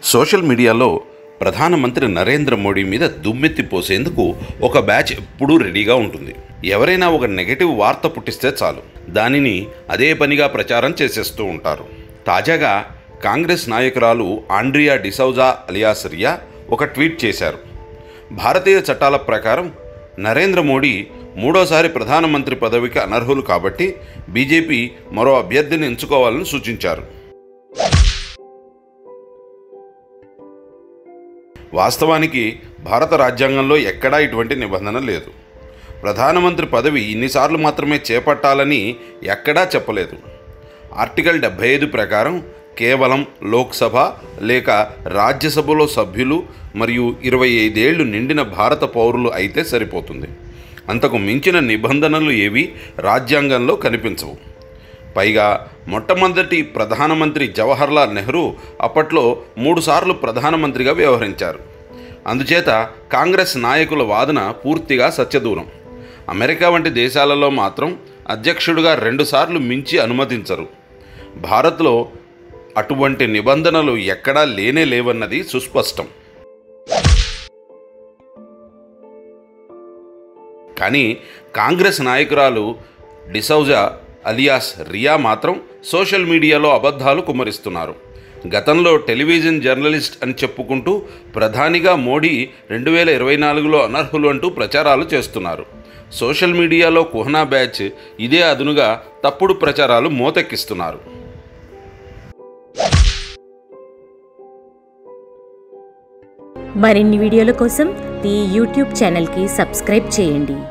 social మీడియాలో ప్రధానమంత్రి నరేంద్ర మోడీ మీద దుమ్మెత్తి పోసేందుకు ఒక బ్యాచ్ ఎప్పుడూ రెడీగా ఉంటుంది ఎవరైనా ఒక నెగటివ్ వార్త పుట్టిస్తే చాలు దానిని అదే పనిగా ప్రచారం చేసేస్తూ ఉంటారు తాజాగా కాంగ్రెస్ నాయకురాలు ఆండ్రియా డిసౌజా అలియాస్ రియా ఒక ట్వీట్ చేశారు భారతీయ చట్టాల ప్రకారం నరేంద్ర మోడీ మూడోసారి ప్రధానమంత్రి పదవికి అనర్హులు కాబట్టి బీజేపీ మరో అభ్యర్థిని ఎంచుకోవాలని సూచించారు వాస్తవానికి భారత రాజ్యాంగంలో ఎక్కడా ఇటువంటి నిబంధన లేదు ప్రధానమంత్రి పదవి ఇన్నిసార్లు మాత్రమే చేపట్టాలని ఎక్కడా చెప్పలేదు ఆర్టికల్ డెబ్బై ఐదు ప్రకారం కేవలం లోక్సభ లేక రాజ్యసభలో సభ్యులు మరియు ఇరవై ఐదేళ్లు నిండిన భారత పౌరులు అయితే సరిపోతుంది అంతకు మించిన నిబంధనలు ఏవి రాజ్యాంగంలో కనిపించవు పైగా మొట్టమొదటి ప్రధానమంత్రి జవహర్లాల్ నెహ్రూ అప్పట్లో మూడుసార్లు ప్రధానమంత్రిగా వ్యవహరించారు అందుచేత కాంగ్రెస్ నాయకుల వాదన పూర్తిగా సత్యదూరం అమెరికా వంటి దేశాలలో మాత్రం అధ్యక్షుడిగా రెండుసార్లు మించి అనుమతించరు భారత్లో అటువంటి నిబంధనలు ఎక్కడా లేనే లేవన్నది సుస్పష్టం కానీ కాంగ్రెస్ నాయకురాలు డిసౌజా అలియాస్ రియా మాత్రం సోషల్ మీడియాలో అబద్ధాలు కుమ్మరిస్తున్నారు గతంలో టెలివిజన్ జర్నలిస్ట్ అని చెప్పుకుంటూ ప్రధానిగా మోడీ రెండు వేల ఇరవై నాలుగులో అనర్హులు అంటూ ప్రచారాలు చేస్తున్నారు సోషల్ మీడియాలో కుహనా బ్యాచ్ ఇదే అదునుగా తప్పుడు ప్రచారాలు మోతెక్కిస్తున్నారు మరిన్ని వీడియోల కోసం ఈ యూట్యూబ్ ఛానల్కి సబ్స్క్రైబ్ చేయండి